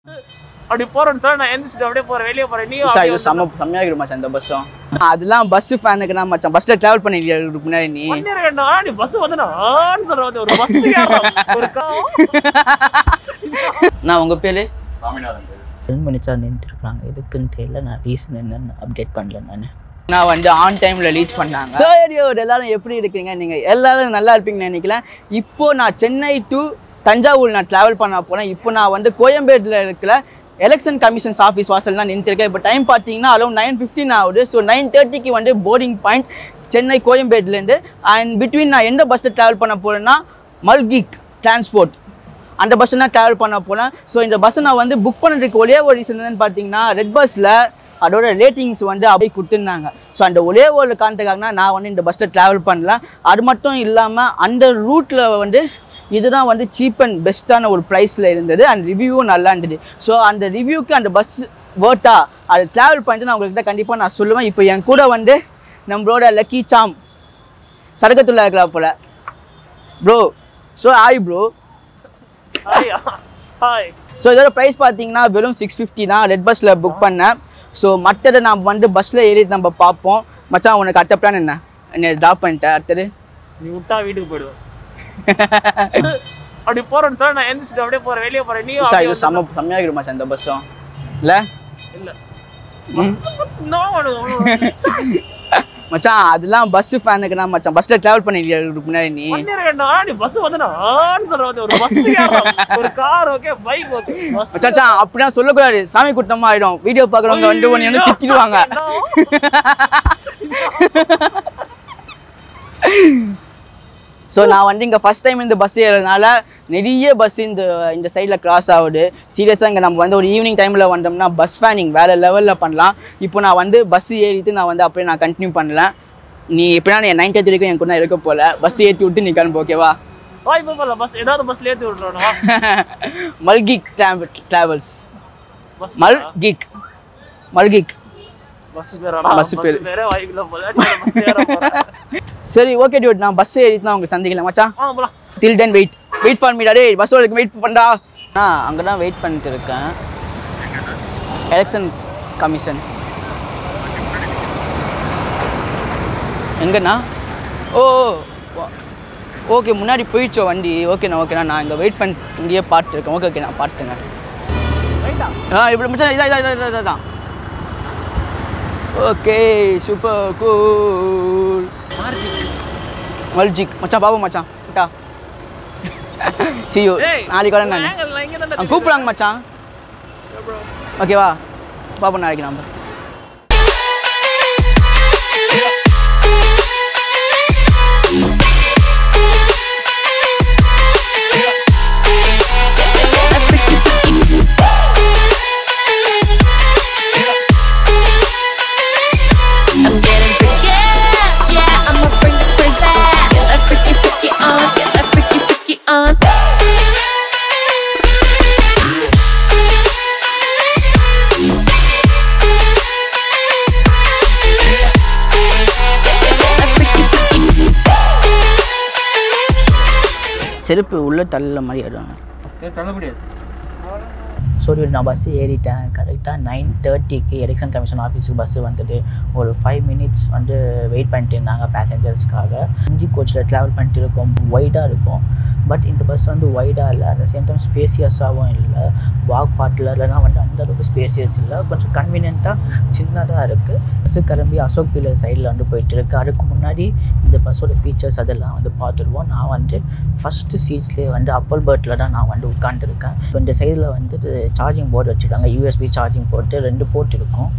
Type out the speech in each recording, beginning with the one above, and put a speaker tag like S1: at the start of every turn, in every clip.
S1: அப்படி போறேன்னு சொல்ல நான் எந்திரிச்சிட்டு அப்படியே போறேன் வெளியே போறேன் நீ
S2: மச்சான் இது செம்ம செம்மையாக இருக்கு மச்சான் இந்த பஸ்ஸும் அதெல்லாம் பஸ் ஃபேனுக்கு நான் மச்சான் பஸ்ஸில் ட்ராவல் பண்ணிட்டு முன்னாடி நீ
S1: பண்ணிருக்கேன்டா நீ பஸ் வந்து நான் சொல்றது ஒரு பஸ் ஒரு கா
S2: நான் உங்கள் பேர்
S3: ரெண்டு மணிச்சா நின்றுருக்காங்க எதுக்குன்னு தெரியல நான் ரீசன் என்னன்னு அப்டேட் பண்ணல நான்
S2: நான் வந்து ஆன் டைமில் ரீச் பண்ணாங்க சரி எல்லாரும் எப்படி இருக்கீங்க நீங்கள் எல்லாரும் நல்லா இருப்பீங்கன்னு நினைக்கிறேன் இப்போ நான் சென்னை டு தஞ்சாவூர் நான் ட்ராவல் பண்ண போனேன் இப்போ நான் வந்து கோயம்பேட்டில் இருக்கிற எலெக்ஷன் கமிஷன்ஸ் ஆஃபீஸ் வாசல் தான் நின்றுருக்கேன் இப்போ டைம் பார்த்தீங்கன்னா அரௌண்ட் நைன் ஃபிஃப்டின் ஆகுது ஸோ நைன் தேர்ட்டிக்கு வந்து போர்டிங் பாயிண்ட் சென்னை கோயம்பேட்லேருந்து அண்ட் பிட்வீன் நான் எந்த பஸ்ஸில் ட்ராவல் பண்ண போகிறேன்னா மல்கிக் டிரான்ஸ்போர்ட் அந்த பஸ்ஸில் தான் ட்ராவல் பண்ண போனேன் ஸோ இந்த பஸ்ஸை நான் வந்து புக் பண்ணுறதுக்கு ஒரே ஒரு ரீசன் என்னன்னு பார்த்தீங்கன்னா ரெட் பஸ்ஸில் அதோட ரேட்டிங்ஸ் வந்து அப்படியே கொடுத்துருந்தாங்க ஸோ அந்த ஒரே ஒரு காரணத்துக்காக நான் வந்து இந்த பஸ்ஸில் ட்ராவல் பண்ணல அது மட்டும் இல்லாமல் அந்த ரூட்டில் வந்து இதுதான் வந்து சீப் அண்ட் பெஸ்ட்டான ஒரு ப்ரைஸில் இருந்தது அண்ட் ரிவ்யூவும் நல்லா இருந்தது ஸோ அந்த ரிவ்யூக்கு அந்த பஸ் வேர்ட்டா அதை ட்ராவல் பண்ணிட்டு நான் உங்கள்கிட்ட கண்டிப்பாக நான் சொல்லுவேன் இப்போ என் கூட வந்து நம்மளோட லக்கி சாம் சரகத்துள்ள இருக்கிறா போல bro so hi bro
S1: hi hi
S2: so இதோட ப்ரைஸ் பார்த்தீங்கன்னா வெறும் சிக்ஸ் ஃபிஃப்டி தான் ரெட் பஸ்ஸில் புக் பண்ணேன் ஸோ மற்றதை நான் வந்து பஸ்ஸில் ஏறி நம்ம பார்ப்போம் மச்சான் உனக்கு அடுத்த பிளான் என்ன என்ன ட்ராப் பண்ணிட்டேன் அடுத்தது
S1: நீ விட்டா வீட்டுக்கு போயிடுவேன் அப்படி போறேன்னு சொல்ல நான் எந்திரிச்சிட்டு அப்படியே போறேன் வெளியே போறேன் நீ
S2: மச்சான் இது செம்ம செம்மையாக இருக்கு மச்சான் இந்த பஸ்ஸும் இல்லை
S1: இல்ல நான் உனக்கு
S2: மச்சான் அதெல்லாம் பஸ் ஃபேனுக்கு நான் மச்சான் பஸ்ஸில் ட்ராவல் பண்ணிட்டு முன்னாடி நீ
S1: பண்ணிருக்கேன்டா நீ பஸ் வந்து நான் சொல்றது ஒரு பஸ் ஒரு car okay bike okay bus
S2: மச்சான் மச்சான் அப்படிலாம் சொல்லக்கூடாது சாமி குட்டமாக ஆயிடும் வீடியோ பார்க்குறவங்க வந்து ஒன்று வந்து திட்டிடுவாங்க ஸோ நான் வந்து இங்கே ஃபஸ்ட் டைம் இந்த பஸ் ஏறதுனால நிறைய பஸ் இந்த இந்த சைடில் கிராஸ் ஆகுது சீரியஸாக இங்கே நம்ம வந்து ஒரு ஈவினிங் டைமில் வந்தோம்னா பஸ் ஃபேனிங் வேறு லெவலில் பண்ணலாம் இப்போ நான் வந்து பஸ் ஏறிட்டு நான் வந்து அப்படியே நான் கண்டினியூ பண்ணல நீ எப்படின்னா நீ நைன் தேர்ட்டி வரைக்கும் என் கூட இருக்க போல பஸ் ஏற்றி விட்டு நீ கிளம்பு ஓகேவா
S1: வாய்ப்பு போல பஸ் ஏதாவது பஸ்ல ஏத்தி விட்டுறோம்
S2: மல்கிக் ட்ராவல்ஸ்
S1: பஸ்
S2: மல்கிக் மல்கிக்
S1: பஸ் பேரடா
S2: bus
S1: பஸ்
S2: பேரு.
S1: பேரே வாய்க்குல போல பஸ் ஏற போறேன்
S2: சரி ஓகே டியூட் நான் பஸ் ஏறிட்டு நான் உங்களுக்கு சந்திக்கலாம் மச்சான்
S1: ஆ போலாம்
S2: till then wait wait for மீடா டேய் பஸ் வரைக்கும் வெயிட் பண்ணா நான் அங்கே தான் வெயிட் பண்ணிட்டு இருக்கேன் எலெக்ஷன் கமிஷன் எங்கண்ணா ஓ ஓகே முன்னாடி போயிடுச்சோ வண்டி ஓகேண்ணா ஓகேண்ணா நான் இங்கே வெயிட் பண்ணி இங்கேயே பார்த்துருக்கேன் ஓகே ஓகே நான் பார்த்துங்க ஆ இப்படி மச்சான் இதா இதா இதா இதா இதான் ஓகே சூப்பர் கூல் மல்ஜிக் மச்சான் பாபு மச்சான் டா சியூ
S1: ஏய்,
S2: நாளைக்கு வரேன் நான்
S1: angle நான் இங்க தான்
S2: அவன் கூப்பிடுறாங்க மச்சான் ஓகேவா பாப்பா நாளைக்கு நம்ம
S4: I'm getting freaky, yeah, I'ma bring the crazy. Get that freaky, freaky on, get that freaky, freaky on. That freaky, freaky.
S2: செருப்பு உள்ள தள்ள மாதிரி ஆயிடும்
S3: சொல்லி நான் பஸ்ஸு ஏறிட்டேன் கரெக்டாக நைன் தேர்ட்டிக்கு எலெக்ஷன் கமிஷன் ஆஃபீஸுக்கு பஸ்ஸு வந்துட்டு ஒரு ஃபைவ் மினிட்ஸ் வந்து வெயிட் பண்ணிட்டு இருந்தாங்க பேசஞ்சர்ஸ்க்காக இஞ்சி கோச்சில் ட்ராவல் பண்ணிட்டு இருக்கோம் ஒய்டாக இருக்கும் பட் இந்த பஸ் வந்து ஒய்டாக இல்லை அட் சேம் டைம் ஸ்பேசியஸாகவும் இல்லை வாக் பாட்டிலர்லாம் வந்து அந்த அளவுக்கு ஸ்பேசியஸ் இல்லை கொஞ்சம் கன்வீனியண்ட்டாக சின்னதாக இருக்குது பஸ்ஸு கிளம்பி அசோக் பில்லர் சைடில் வந்து போயிட்டு இருக்கு அதுக்கு முன்னாடி இந்த பஸ்ஸோட ஃபீச்சர்ஸ் அதெல்லாம் வந்து பார்த்துருவோம் நான் வந்து ஃபஸ்ட்டு சீட்லேயே வந்து அப்பல் பர்ட்டில் தான் நான் வந்து உட்காந்துருக்கேன் இப்போ இந்த சைடில் வந்து சார்ஜிங் போர்டு வச்சுருக்காங்க யூஎஸ்பி சார்ஜிங் போட்டு ரெண்டு போர்ட் இருக்கும்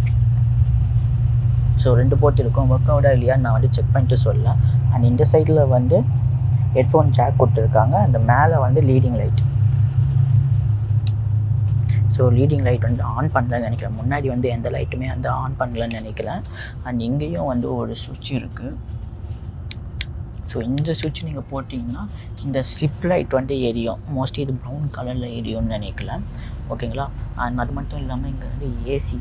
S3: ஸோ ரெண்டு போர்ட் இருக்கும் ஒர்க் அவுடா இல்லையா நான் வந்து செக் பண்ணிட்டு சொல்லலாம் அண்ட் இந்த சைடில் வந்து ஹெட்ஃபோன் ஜாக் கொடுத்துருக்காங்க அந்த மேலே வந்து leading light so leading light வந்து ஆன் பண்ணலன்னு நினைக்கிறேன் முன்னாடி வந்து எந்த லைட்டுமே வந்து ஆன் பண்ணலன்னு நினைக்கிறேன் அண்ட் இங்கேயும் வந்து ஒரு சுவிட்ச் இருக்குது ஸோ இந்த சுவிட்ச் நீங்கள் போட்டிங்கன்னா இந்த ஸ்ட்ரிப் லைட் வந்து எரியும் மோஸ்ட்லி இது ப்ரௌன் கலரில் எரியும்னு நினைக்கிறேன் ஓகேங்களா அண்ட் அது மட்டும் இல்லாமல் இங்கே வந்து ஏசி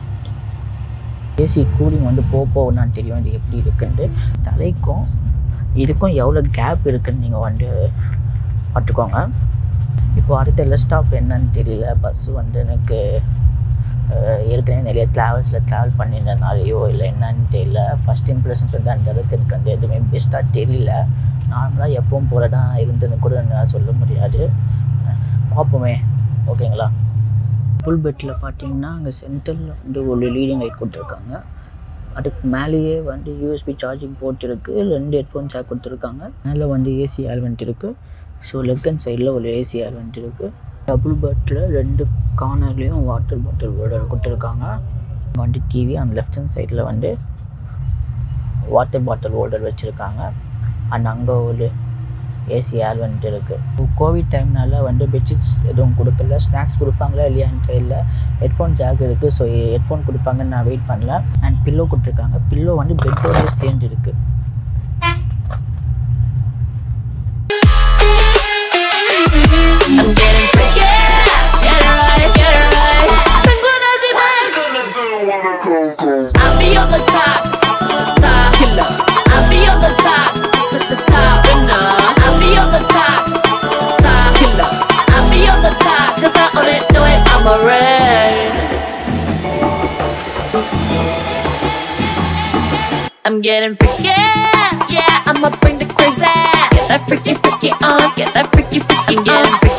S3: ஏசி கூலிங் வந்து போக போகணும்னு தெரியும் இது எப்படி இருக்குன்ட்டு தலைக்கும் இதுக்கும் எவ்வளோ கேப் இருக்குன்னு நீங்கள் வந்து பார்த்துக்கோங்க இப்போ அடுத்த லெஸ் ஸ்டாப் என்னன்னு தெரியல பஸ்ஸு வந்து எனக்கு அஹ், ஏற்கனவே நிறைய ட்ராவல்ஸில் ட்ராவல் பண்ணியிருந்தனாலையோ இல்லை என்னன்னு தெரியல ஃபஸ்ட் இம்ப்ரெஷன்ஸ் வந்து அந்த அளவுக்கு எனக்கு வந்து எதுவுமே பெஸ்ட்டாக தெரியல நார்மலாக எப்பவும் போல தான் இருந்துன்னு கூட என்னால் சொல்ல முடியாது அஹ், பார்ப்போமே ஓகேங்களா ஃபுல் பெட்டில் பார்த்தீங்கன்னா அங்கே சென்டரில் வந்து ஒரு லீடிங் லைட் கொடுத்துருக்காங்க அதுக்கு மேலேயே வந்து யூஎஸ்பி சார்ஜிங் போர்ட் இருக்குது ரெண்டு ஹெட்ஃபோன் ஜாக் கொடுத்துருக்காங்க மேலே வந்து ஏசி ஆல்வெண்ட் இருக்குது ஸோ லெக் அண்ட் சைடில் ஒரு ஏசி ஆல்வெண்ட் இருக்குது டபுள் பெட்டில் ரெண்டு கார்னர்லேயும் வாட்டர் பாட்டில் ஹோல்டர் கொடுத்துருக்காங்க அங்கே வந்து டிவி அந்த லெஃப்ட் ஹேண்ட் சைடில் வந்து வாட்டர் பாட்டில் ஹோல்டர் வச்சுருக்காங்க அண்ட் அங்கே ஒரு ஏசி ஆல்வெண்ட் இருக்குது கோவிட் டைம்னால வந்து பெட்ஷீட்ஸ் எதுவும் கொடுக்கல ஸ்நாக்ஸ் கொடுப்பாங்களா இல்லையான்னு தெரியல ஹெட்ஃபோன் ஜாக் இருக்குது ஸோ ஹெட்ஃபோன் கொடுப்பாங்கன்னு நான் வெயிட் பண்ணல அண்ட் பில்லோ கொடுத்துருக்காங்க பில்லோ வந்து பெட்டோட சேர்ந்து இருக்குது
S4: I'm getting freaky. Get it right, get it right. Synchronize I'll be on the top, top killer. I'll be on the top, the, the top winner. I'll be on the top, top killer. I'll be on the top, cause I own it, know it, I'm a rain. I'm getting freaky, yeah, I'ma bring the crazy. Get that freaky, freaky on, get that freaky, freaky I'm getting freaky.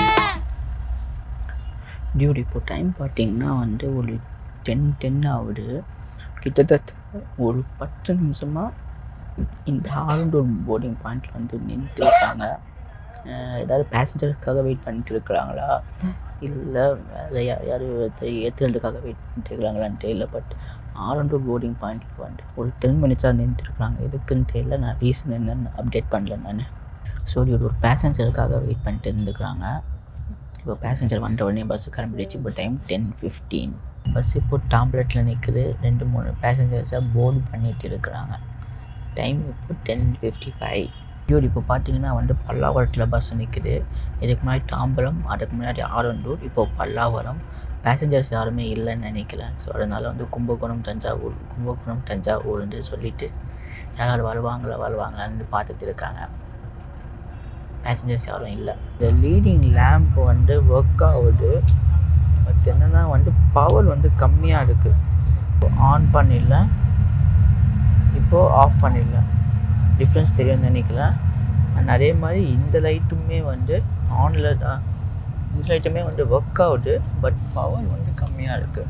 S3: Dude இப்போ time பார்த்தீங்கன்னா வந்து ஒரு ten ten ஆகுது கிட்டத்தட்ட ஒரு பத்து நிமிஷமாக இந்த ஆரண்டூர் போர்டிங் பாயிண்டில் வந்து நின்றுட்டு இருக்காங்க அஹ் ஏதாவது பேசஞ்சருக்காக வெயிட் பண்ணிட்டு இருக்கிறாங்களா இல்லை வேறு யார் யார் ஏற்றுறதுக்காக வெயிட் பண்ணிட்டு இருக்கிறாங்களான்னு தெரியல பட் ஆரண்டூர் போர்டிங் பாயிண்டில் வந்து ஒரு டென் மினிட்ஸாக நின்றுட்டு இருக்காங்க எதுக்குன்னு தெரியல நான் ரீசன் என்னன்னு அப்டேட் பண்ணல நான் ஸோ இது ஒரு பேசஞ்சருக்காக வெயிட் பண்ணிட்டு இருந்துக்கிறாங்க இப்போ பேசஞ்சர் வந்த உடனே பஸ்ஸு கிளம்பிடுச்சு இப்போ டைம் டென் ஃபிஃப்டீன் பஸ் இப்போ டாம்லெட்டில் நிற்குது ரெண்டு மூணு பேசஞ்சர்ஸை போர்டு பண்ணிட்டு இருக்கிறாங்க டைம் இப்போ டென் ஃபிஃப்டி ஃபைவ் டியூட் இப்போ பார்த்தீங்கன்னா வந்து பல்லாவரத்தில் பஸ் நிற்குது இதுக்கு முன்னாடி தாம்பரம் அதுக்கு முன்னாடி ஆரண்டூர் இப்போ பல்லாவரம் பேசஞ்சர்ஸ் யாருமே இல்லைன்னு நினைக்கிறேன் ஸோ அதனால் வந்து கும்பகோணம் தஞ்சாவூர் கும்பகோணம் தஞ்சாவூர்னு சொல்லிட்டு யாராவது வருவாங்களா வருவாங்களான்னு பார்த்துட்டு இருக்காங்க பேசஞ்சர்ஸ் யாரும் இல்லை இந்த லீடிங் லேம்ப் வந்து ஒர்க் ஆகுது பட் என்னென்னா வந்து பவர் வந்து கம்மியாக இருக்குது ஆன் பண்ணிடல இப்போது ஆஃப் பண்ணிடல டிஃப்ரென்ஸ் தெரியும்னு நினைக்கிறேன் அண்ட் அதே மாதிரி இந்த லைட்டுமே வந்து ஆனில் தான் இந்த லைட்டுமே வந்து ஒர்க் ஆகுது பட் பவர் வந்து கம்மியாக இருக்குது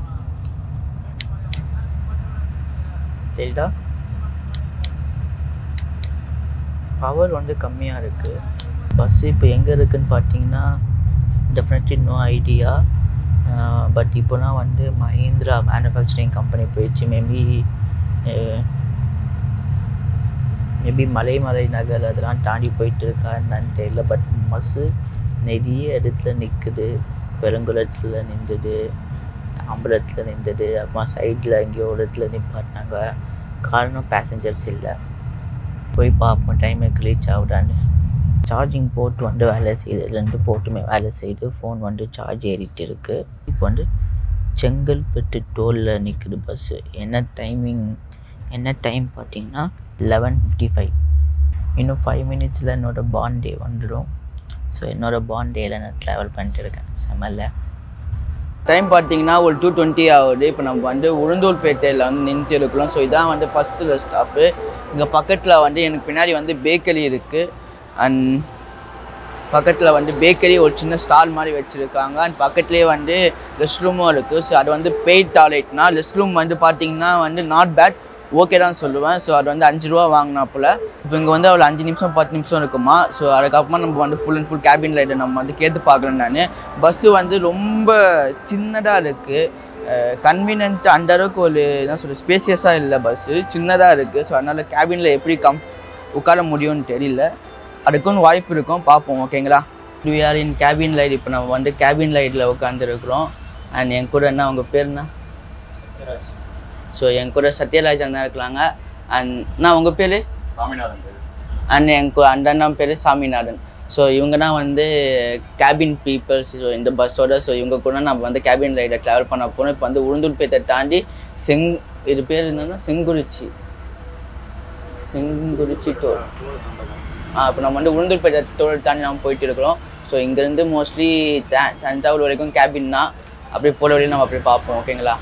S3: தெரியுதா பவர் வந்து கம்மியாக இருக்குது பஸ் இப்போ எங்கே இருக்குன்னு பார்த்தீங்கன்னா டெஃபினெட்லி நோ ஐடியா பட் இப்போனா வந்து மஹிந்திரா மேனுஃபேக்சரிங் கம்பெனி போயிடுச்சு மேபி மேபி மலைமலை நகர் அதெல்லாம் தாண்டி போயிட்டு இருக்கா என்னன்னு தெரியல பட் பஸ்ஸு நிறைய இடத்துல நிற்குது பெருங்குளத்தில் நின்றுது தாம்பரத்தில் நின்றுது அப்புறமா சைடில் எங்கேயோ ஒரு இடத்துல நிப்பாட்டினாங்க காரணம் பேசஞ்சர்ஸ் இல்லை போய் பார்ப்போம் டைமுக்கு ரீச் ஆகுதான்னு சார்ஜிங் போர்ட் வந்து வேலை செய்யுது ரெண்டு போர்ட்டுமே வேலை செய்யுது ஃபோன் வந்து சார்ஜ் ஏறிட்டு இருக்கு இப்போ வந்து செங்கல்பட்டு டோலில் நிற்குது பஸ்ஸு என்ன டைமிங் என்ன டைம் பார்த்தீங்கன்னா லெவன் ஃபிஃப்டி ஃபைவ் இன்னும் ஃபைவ் மினிட்ஸில் என்னோடய பாண்ட் டே வந்துடும் ஸோ என்னோடய பாண்ட் டேயில் நான் ட்ராவல் பண்ணிட்டு இருக்கேன் செமல்ல
S2: டைம் பார்த்தீங்கன்னா ஒரு டூ டுவெண்ட்டி ஆகுது இப்போ நம்ம வந்து உளுந்தூர்பேட்டையில் வந்து நின்றுட்டு இருக்கிறோம் ஸோ இதான் வந்து ஃபஸ்ட்டு ஸ்டாப்பு இங்கே பக்கத்தில் வந்து எனக்கு பின்னாடி வந்து பேக்கரி இருக்குது அண்ட் பக்கத்தில் வந்து பேக்கரி ஒரு சின்ன ஸ்டால் மாதிரி வச்சுருக்காங்க அண்ட் பக்கத்துலேயே வந்து ரெஸ்ட் ரூமும் இருக்குது ஸோ அது வந்து பெய்ட் டாய்லெட்னா ரெஸ்ட் ரூம் வந்து பார்த்தீங்கன்னா வந்து நாட் பேட் ஓகே தான் சொல்லுவேன் ஸோ அது வந்து அஞ்சு ரூபா வாங்கினாப்புல இப்போ இங்கே வந்து அவ்வளோ அஞ்சு நிமிஷம் பத்து நிமிஷம் இருக்குமா ஸோ அதுக்கப்புறமா நம்ம வந்து ஃபுல் அண்ட் ஃபுல் கேபின் லைட்டை நம்ம வந்து கேட்டு பார்க்குறேன் நான் பஸ்ஸு வந்து ரொம்ப சின்னதாக இருக்குது கன்வீனியன்ட் அந்த அளவுக்கு ஒரு என்ன சொல்கிறது ஸ்பேசியஸாக இல்லை பஸ்ஸு சின்னதாக இருக்குது ஸோ அதனால் கேபினில் எப்படி கம் உட்கார முடியும்னு தெரியல அதுக்குன்னு வாய்ப்பு இருக்கும் பார்ப்போம் ஓகேங்களா we are in cabin light இப்போ நம்ம வந்து கேபின் லைட்டில் உட்காந்துருக்குறோம் அண்ட் என் கூட என்ன அவங்க பேர் என்ன ஸோ என் கூட சத்யராஜ் அண்ணா இருக்கலாங்க அண்ட் நான் உங்கள் பேர் அண்ட் என் கு- அந்த அண்ணா பேர் சாமிநாதன் ஸோ இவங்க தான் வந்து கேபின் பீப்புள்ஸ் ஸோ இந்த பஸ்ஸோட ஸோ இவங்க கூட நம்ம வந்து கேபின் ரைடை ட்ராவல் பண்ண போனோம் இப்போ வந்து உளுந்தூர்பேட்டை தாண்டி செங் இது பேர் என்னன்னா செங்குறிச்சி செங்குறிச்சி டோல் ஆ இப்போ நம்ம வந்து உளுந்தூர்பேட்டை டோல் தாண்டி நம்ம போயிட்டு இருக்கிறோம் ஸோ இங்கேருந்து மோஸ்ட்லி த தஞ்சாவூர் வரைக்கும் கேபின் தான் அப்படியே போகிற வழியும் நம்ம அப்படியே பார்ப்போம் ஓகேங்களா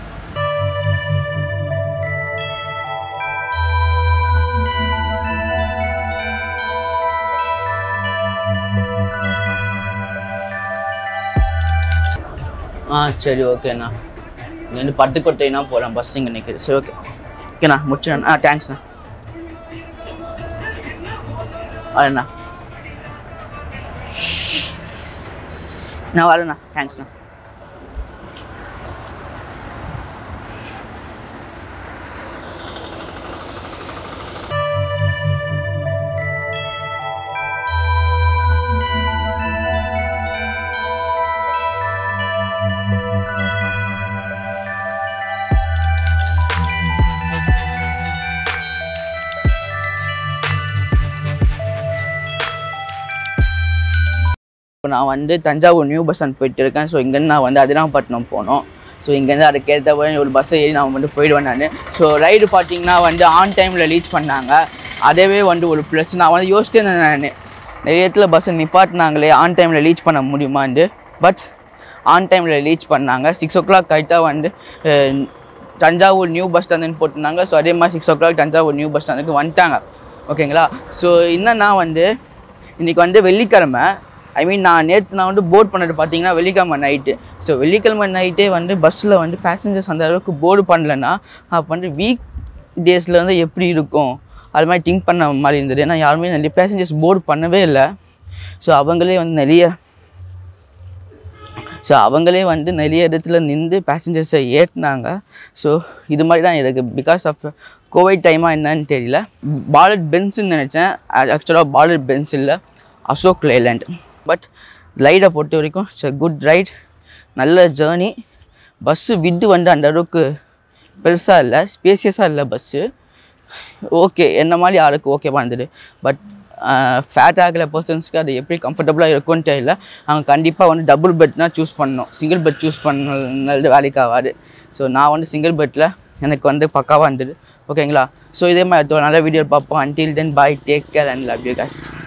S2: ஆ சரி ஓகேண்ணா இங்கேருந்து பட்டுக்கோட்டைனா போகலாம் பஸ் இங்கே நிற்குது சரி ஓகே ஓகேண்ணா முடிச்சிடண்ணா ஆ தேங்க்ஸ்ண்ணா வரேண்ணா நான் வரேண்ணா தேங்க்ஸ்ண்ணா இப்போ நான் வந்து தஞ்சாவூர் நியூ பஸ் ஸ்டாண்ட் போயிட்டு இருக்கேன் ஸோ இங்கேருந்து நான் வந்து அதிராமப்பட்டினம் போனோம் ஸோ இங்கேருந்து அதுக்கேற்ற மாதிரி ஒரு பஸ்ஸை ஏறி நான் வந்து போயிடுவேன் நான் ஸோ ரைடு பார்த்தீங்கன்னா வந்து ஆன் டைமில் ரீச் பண்ணாங்க அதேவே வந்து ஒரு ப்ளஸ் நான் வந்து யோசிச்சேன் நான் நிறைய இடத்துல பஸ்ஸை நிப்பாட்டினாங்களே ஆன் டைமில் ரீச் பண்ண முடியுமான்னு பட் ஆன் டைமில் ரீச் பண்ணாங்க சிக்ஸ் ஓ கிளாக் கரெக்டாக வந்து அஹ், தஞ்சாவூர் நியூ பஸ் ஸ்டாண்டுன்னு போட்டிருந்தாங்க ஸோ அதே மாதிரி six o'clock Thanjavur new bus ஸ்டாண்டுக்கு வந்துட்டாங்க ஓகேங்களா ஸோ என்னன்னா வந்து இன்றைக்கி வந்து வெள்ளிக்கிழமை ஐ மீன் நான் நேற்று நான் வந்து போர்ட் பண்ணது பார்த்தீங்கன்னா வெள்ளிக்கிழமை நைட்டு ஸோ வெள்ளிக்கிழமை நைட்டே வந்து பஸ்ஸில் வந்து பேசஞ்சர்ஸ் அந்த அளவுக்கு போர்டு பண்ணலன்னா அப்போ வந்து வீக் டேஸில் வந்து எப்படி இருக்கும் அது மாதிரி திங்க் பண்ண மாதிரி இருந்தது ஏன்னா யாருமே நிறைய பேசஞ்சர்ஸ் போர்டு பண்ணவே இல்லை ஸோ அவங்களே வந்து நிறைய ஸோ அவங்களே வந்து நிறைய இடத்துல நின்று பேசஞ்சர்ஸை ஏற்றினாங்க ஸோ இது மாதிரி தான் இருக்குது பிகாஸ் ஆஃப் கோவிட் டைமாக என்னன்னு தெரியல பாலட் பென்ஸ்ன்னு நினச்சேன் ஆக்சுவலாக பாலட் பென்ஸ் இல்லை அசோக் லேலண்ட் பட் ரைடை பொறுத்த வரைக்கும் இட்ஸ் a குட் ரைட் நல்ல ஜேர்னி பஸ்ஸு விட்டு வந்து அந்த அளவுக்கு பெருசாக இல்லை ஸ்பேசியஸாக இல்லை பஸ்ஸு ஓகே என்ன மாதிரி யாருக்கு ஓகேவா இருந்தது பட் ஃபேட் ஆகல பர்சன்ஸ்க்கு அது எப்படி கம்ஃபர்டபுளாக இருக்கும்னு தெரியல அவங்க கண்டிப்பாக வந்து டபுள் பெட்னா சூஸ் பண்ணணும் சிங்கிள் பெட் சூஸ் பண்ணது வேலைக்கு ஆகாது ஸோ நான் வந்து சிங்கிள் பெட்டில் எனக்கு வந்து பக்காவாக இருந்தது ஓகேங்களா ஸோ இதே மாதிரி அடுத்த ஒரு நல்ல வீடியோ பார்ப்போம் until then bye take care and love you guys